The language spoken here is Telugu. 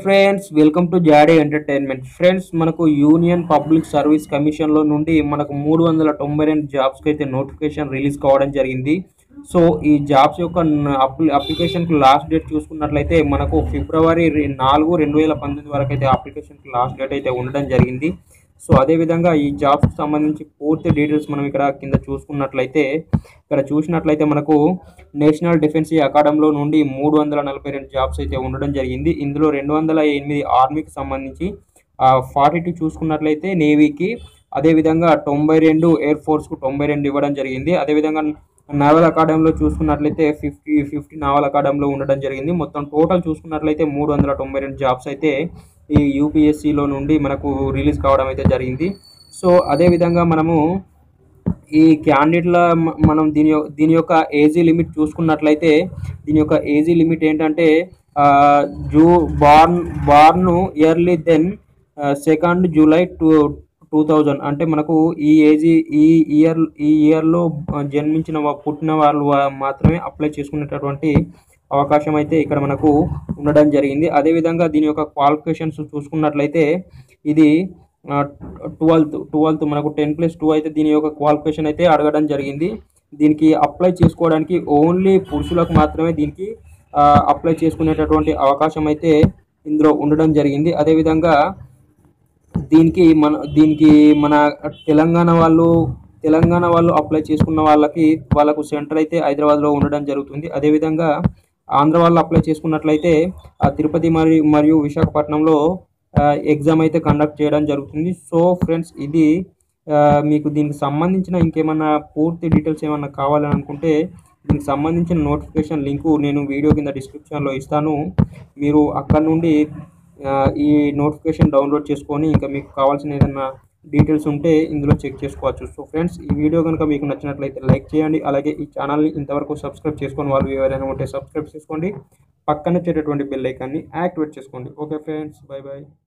friends welcome to Jaadi entertainment friends మనకు యూనియన్ పబ్లిక్ సర్వీస్ కమిషన్లో నుండి మనకు మూడు వందల తొంభై రెండు జాబ్స్కి అయితే నోటిఫికేషన్ రిలీజ్ కావడం జరిగింది సో ఈ జాబ్స్ యొక్క అప్లికేషన్కి లాస్ట్ డేట్ చూసుకున్నట్లయితే మనకు ఫిబ్రవరి రె- నాలుగు రెండు వేల పంతొమ్మిది వరకు అయితే అప్లికేషన్కి లాస్ట్ డేట్ అయితే ఉండడం జరిగింది సో అదేవిధంగా ఈ జాబ్స్కి సంబంధించి పూర్తి డీటెయిల్స్ మనం ఇక్కడ కింద చూసుకున్నట్లయితే ఇక్కడ చూసినట్లయితే మనకు నేషనల్ డిఫెన్స్ అకాడమీలో నుండి మూడు వందల నలభై రెండు జాబ్స్ అయితే ఉండడం జరిగింది ఇందులో రెండు వందల ఎనిమిది ఆర్మీకి సంబంధించి ఫార్టీ టూ చూసుకున్నట్లయితే నేవీకి అదేవిధంగా తొంభై రెండు ఎయిర్ ఫోర్స్కు తొంభై రెండు ఇవ్వడం జరిగింది అదేవిధంగా నావల్ అకాడమీలో చూసుకున్నట్లయితే ఫిఫ్టీ ఫిఫ్టీ నావల్ అకాడమీలో ఉండడం జరిగింది మొత్తం టోటల్ చూసుకున్నట్లయితే మూడు వందల తొంభై రెండు జాబ్స్ అయితే ఈ యూపీఎస్సిలో నుండి మనకు రిలీజ్ కావడం అయితే జరిగింది సో అదేవిధంగా మనము ఈ క్యాండిడేట్ల మ- మనం దీని యొ- దీని యొక్క ఏజీ లిమిట్ చూసుకున్నట్లయితే దీని యొక్క ఏజీ లిమిట్ ఏంటంటే ఆ, జూ born born early then second July two two thousand అంటే మనకు ఈ ఏజీ ఈ ఇయర్ ఈ ఇయర్లో జన్మించిన వా- పుట్టిన వాళ్ళు వా- మాత్రమే అప్లై చేసుకునేటటువంటి అవకాశం అయితే ఇక్కడ మనకు ఉండడం జరిగింది అదేవిధంగా దీని యొక్క క్వాలిఫికేషన్స్ చూసుకున్నట్లయితే ఇది ట్వెల్త్ ట్వెల్త్ మనకు టెన్ ప్లస్ టూ అయితే దీని యొక్క క్వాలిఫికేషన్ అయితే అడగడం జరిగింది దీనికి అప్లై చేసుకోవడానికి ఓన్లీ పురుషులకు మాత్రమే దీనికి అప్లై చేసుకునేటటువంటి అవకాశం అయితే ఇందులో ఉండడం జరిగింది అదేవిధంగా దీనికి మన దీనికి మన తెలంగాణ వాళ్ళు తెలంగాణ వాళ్ళు అప్లై చేసుకున్న వాళ్ళకి వాళ్ళకు సెంటర్ అయితే హైదరాబాద్లో ఉండడం జరుగుతుంది అదేవిధంగా ఆంధ్ర వాళ్ళు అప్లై చేసుకున్నట్లయితే ఆ తిరుపతి మరియు మరియు విశాఖపట్నంలో ఎగ్జామ్ అయితే కండక్ట్ చేయడం జరుగుతుంది సో ఫ్రెండ్స్ ఇది ఆ, మీకు దీనికి సంబంధించిన ఇంకేమన్నా పూర్తి డీటెయిల్స్ ఏమన్నా కావాలని అనుకుంటే దీనికి సంబంధించిన నోటిఫికేషన్ లింకు నేను వీడియో కింద డిస్క్రిప్షన్లో ఇస్తాను మీరు అక్కడ నుండి ఆ, ఈ నోటిఫికేషన్ డౌన్లోడ్ చేసుకొని ఇంకా మీకు కావాల్సిన ఏదైనా డీటెయిల్స్ ఉంటే ఇందులో చెక్ చేసుకోవచ్చు సో ఫ్రెండ్స్ ఈ వీడియో కనుక మీకు నచ్చినట్లయితే లైక్ చేయండి అలాగే ఈ ఛానల్ని ఇంతవరకు సబ్స్క్రైబ్ చేసుకొని వాళ్ళు ఎవరైనా ఉంటే సబ్స్క్రైబ్ చేసుకోండి పక్కన వచ్చేటటువంటి బెల్ ఐకాన్ని యాక్టివేట్ చేసుకోండి ఓకే ఫ్రెండ్స్ బై బాయ్